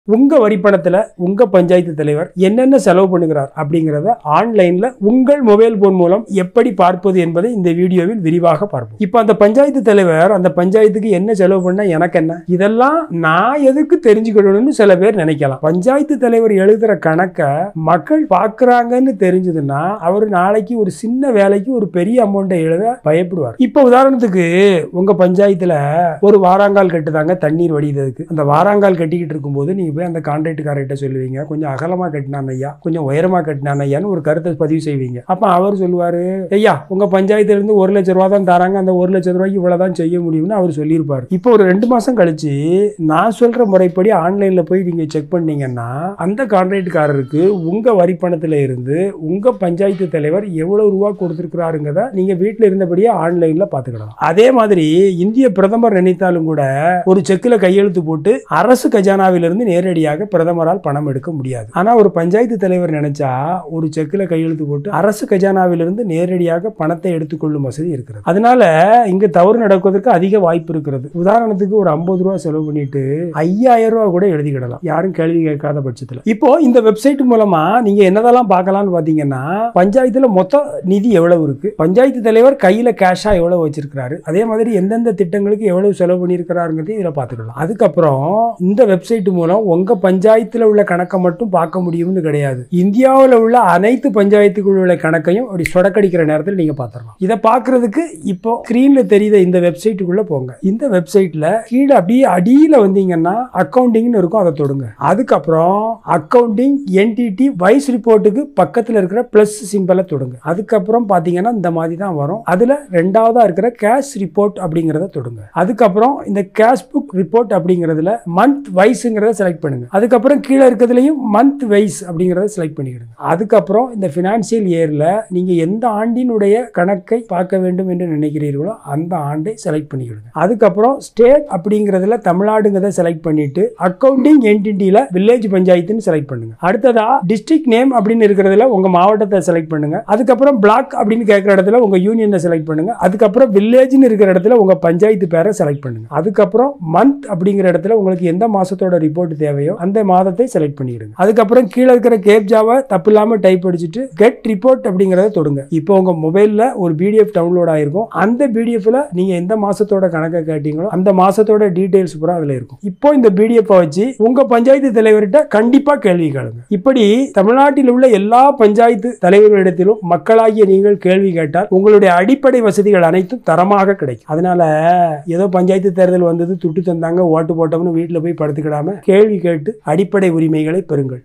உங்க வரிப்பணத்துல உங்க பஞ்சாயத்து தலைவர் என்னென்ன செலவு பண்ணுகிறார் அப்படிங்கறத ஆன்லைன்ல உங்கள் மொபைல் போன் மூலம் எப்படி பார்ப்பது என்பதை இந்த வீடியோவில் விரிவாக பார்ப்போம் இப்போ அந்த பஞ்சாயத்து தலைவர் அந்த பஞ்சாயத்துக்கு என்ன செலவு பண்ண எனக்கு என்ன இதெல்லாம் நான் எதுக்கு தெரிஞ்சுக்கணும்னு சில பேர் நினைக்கலாம் பஞ்சாயத்து தலைவர் எழுதுற கணக்கை மக்கள் பார்க்கறாங்கன்னு தெரிஞ்சதுன்னா அவர் நாளைக்கு ஒரு சின்ன வேலைக்கு ஒரு பெரிய அமௌண்ட்டை எழுத பயப்படுவார் இப்போ உதாரணத்துக்கு உங்க பஞ்சாயத்துல ஒரு வாராங்கால் கட்டுதாங்க தண்ணீர் வடிததுக்கு அந்த வாராங்கால் கட்டிக்கிட்டு இருக்கும்போது நீங்க போய் அந்த கான்ட்ராக்டுக்காரர்கிட்ட சொல்லுவீங்க கொஞ்சம் அகலமா கட்டினான் ஐயா கொஞ்சம் உயரமா கட்டினான் ஐயான்னு ஒரு கருத்தை பதிவு செய்வீங்க அப்ப அவர் சொல்லுவாரு ஐயா உங்க பஞ்சாயத்துல இருந்து ஒரு லட்ச ரூபா தான் தராங்க அந்த ஒரு லட்ச ரூபாய்க்கு இவ்வளவுதான் செய்ய முடியும்னு அவர் சொல்லியிருப்பாரு இப்போ ஒரு ரெண்டு மாசம் கழிச்சு நான் சொல்ற முறைப்படி ஆன்லைன்ல போய் நீங்க செக் பண்ணீங்கன்னா அந்த கான்ட்ராக்டுக்காரருக்கு உங்க வரி பணத்துல இருந்து உங்க பஞ்சாயத்து தலைவர் எவ்வளவு ரூபா கொடுத்திருக்கிறாருங்கிறத நீங்க வீட்டுல இருந்தபடியே ஆன்லைன்ல பாத்துக்கலாம் அதே மாதிரி இந்திய பிரதமர் நினைத்தாலும் கூட ஒரு செக்கில் கையெழுத்து போட்டு அரசு கஜானாவிலிருந்து நேரடியாக பிரதமரால் பணம் எடுக்க முடியாது ஆனா ஒரு பஞ்சாயத்து தலைவர் நினைச்சா ஒரு செக்கில் கையெழுத்து போட்டு அரசு கஜானாவிலிருந்து நேரடியாக பணத்தை எடுத்துக்கொள்ளும் வசதி இருக்கிறது அதனால இங்க தவறு நடப்பதற்கு அதிக வாய்ப்பு இருக்கிறது உதாரணத்துக்கு ஒரு ஐம்பது ரூபா செலவு பண்ணிட்டு ஐயாயிரம் ரூபா கூட எழுதிக்கிடலாம் யாரும் கேள்வி கேட்காத பட்சத்துல இப்போ இந்த வெப்சைட் மூலமா நீங்க என்னதெல்லாம் பார்க்கலாம்னு பாத்தீங்கன்னா பஞ்சாயத்துல மொத்த நிதி எவ்வளவு இருக்கு பஞ்சாயத்து தலைவர் கையில கேஷா எவ்வளவு வச்சிருக்கிறாரு அதே மாதிரி எந்தெந்த திட்டங்களுக்கு எவ்வளவு செலவு பண்ணியிருக்கிறாருங்கிறதையும் இதுல பாத்துக்கலாம் அதுக்கப்புறம் இந்த வெப்சைட் மூலம் உங்க பஞ்சாயத்துல உள்ள கணக்கை மட்டும் பார்க்க முடியும்னு கிடையாது இந்தியாவில் உள்ள அனைத்து பஞ்சாயத்துக்குள்ள உள்ள கணக்கையும் அப்படி சொடக்கடிக்கிற நேரத்தில் நீங்க பாத்துடலாம் இதை பார்க்கிறதுக்கு இப்போ ஸ்கிரீன்ல தெரியுத இந்த வெப்சைட்டுக்குள்ள போங்க இந்த வெப்சைட்ல கீழே அப்படியே அடியில வந்தீங்கன்னா அக்கவுண்டிங்னு இருக்கும் அதை தொடுங்க அதுக்கப்புறம் அக்கவுண்டிங் என்டிடி வைஸ் ரிப்போர்ட்டுக்கு பக்கத்துல இருக்கிற பிளஸ் சிம்பலை தொடுங்க அதுக்கப்புறம் பாத்தீங்கன்னா இந்த மாதிரி தான் வரும் அதுல ரெண்டாவதா இருக்கிற கேஷ் ரிப்போர்ட் அப்படிங்கறத தொடுங்க அதுக்கப்புறம் இந்த கேஷ் புக் ரிப்போர்ட் அப்படிங்கறதுல மந்த் வைஸ்ங்கிறத செலக்ட் பண்ணுங்க அதுக்கப்புறம் கீழே இருக்கிறதுலையும் மந்த் வைஸ் அப்படிங்கறத செலக்ட் பண்ணிக்கிடுங்க அதுக்கப்புறம் இந்த பினான்சியல் இயர்ல நீங்க எந்த ஆண்டினுடைய கணக்கை பார்க்க வேண்டும் என்று நினைக்கிறீர்களோ அந்த ஆண்டை செலக்ட் பண்ணிக்கிடுங்க அதுக்கப்புறம் ஸ்டேட் அப்படிங்கறதுல தமிழ்நாடுங்கிறத செலக்ட் பண்ணிட்டு அக்கவுண்டிங் என்டிட்டியில வில்லேஜ் பஞ்சாயத்துன்னு செலக்ட் பண்ணுங்க அடுத்ததா டிஸ்ட்ரிக்ட் நேம் அப்படின்னு இருக்கிறதுல உங்க மாவட்டத்தை செலக்ட் பண்ணுங்க அதுக்கப்புறம் பிளாக் அப்படின்னு கேட்குற இடத்துல உங்க யூனியனை செலக்ட் பண்ணுங்க அதுக்கப்புறம் வில்லேஜ்னு இருக்கிற இடத்துல உங்க பஞ்சாயத்து பேரை செலக்ட் பண்ணுங்க அதுக்கப்புறம் மந்த் அப்படிங்கிற இடத்துல உங்களுக்கு எந்த மாசத்தோட ரிப்போர்ட் தேவையோ அந்த மாதத்தை செலக்ட் பண்ணிடுங்க அதுக்கப்புறம் கீழே இருக்கிற கேப்ஜாவை தப்பு இல்லாம டைப் அடிச்சுட்டு கெட் ரிப்போர்ட் அப்படிங்கறத தொடுங்க இப்போ உங்க மொபைல்ல ஒரு பிடிஎஃப் டவுன்லோட் ஆயிருக்கும் அந்த பிடிஎஃப்ல நீங்க எந்த மாசத்தோட கணக்கை கேட்டீங்களோ அந்த மாசத்தோட டீடைல்ஸ் பூரா அதுல இருக்கும் இப்போ இந்த பிடிஎஃப் வச்சு உங்க பஞ்சாயத்து தலைவர்கிட்ட கண்டிப்பா கேள்வி கேளுங்க இப்படி தமிழ்நாட்டில் உள்ள எல்லா பஞ்சாயத்து தலைவர்களிடத்திலும் மக்களாகிய நீங்கள் கேள்வி கேட்டால் உங்களுடைய அடிப்படை வசதிகள் அனைத்தும் தரமாக கிடைக்கும் அதனால ஏதோ பஞ்சாயத்து தேர்தல் வந்தது துட்டு தந்தாங்க ஓட்டு போட்டோம்னு வீட்டில் போய் படுத்துக்கிடாம கேள்வி கேட்டு அடிப்படை உரிமைகளை பெறுங்கள்